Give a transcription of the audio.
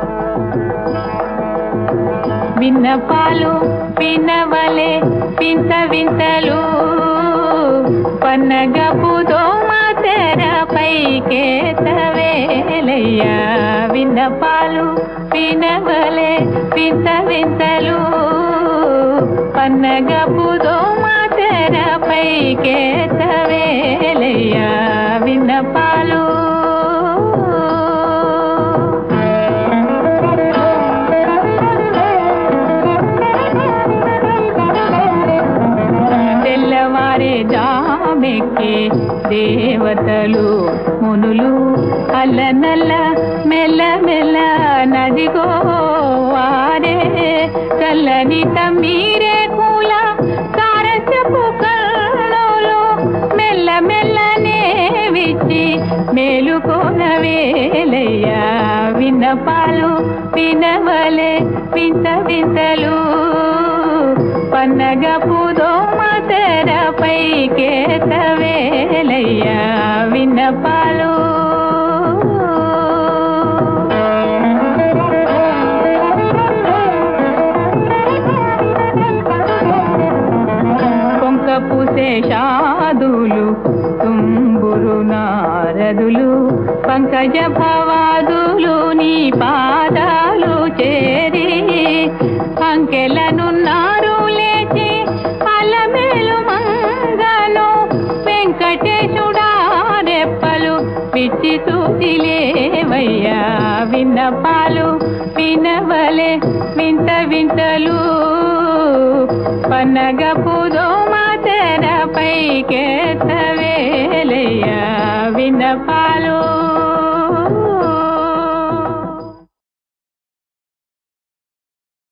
విన్నపాలు వినవలే వింత వింతలు పన్నగపు దోమ తెరపైకేతవేలయ్యా విన్నపాలు వినవలే వింత వింతలు పన్నగపు దోమ తెరపైకేతవేలయ్యా విన్నపాలు తెల్లవారే జామెక్కి దేవతలు మునులు అల్లనల్ల మెల్ల మెల్ల నదిగో వారే చల్లని తమ్మీరే కూల సారసపు కళ్ళలో మెల్ల మెల్లనే విచ్చి మేలుకోనవేలయ్యా విన్నపాలు వినవలే వింత వింతలు పన్నగపు దోమ తెరపైకేతవేలయ్యా విన్నపాలు కొంక పూసే షాదులు తుంబురు నారదులు పంకజ భవాదులు నీ పాదాలు చేరి అంకెలనున్నారు లేచి అలమేలు మంగను వెంకటేశుడా రెప్పలు పిచ్చి చూసిలేవయ్యా విన్నపాలు వినవలే వింత వింతలు పన్నగపు దోమ తెరపైకేతవేలయ్యా విన్నపాలు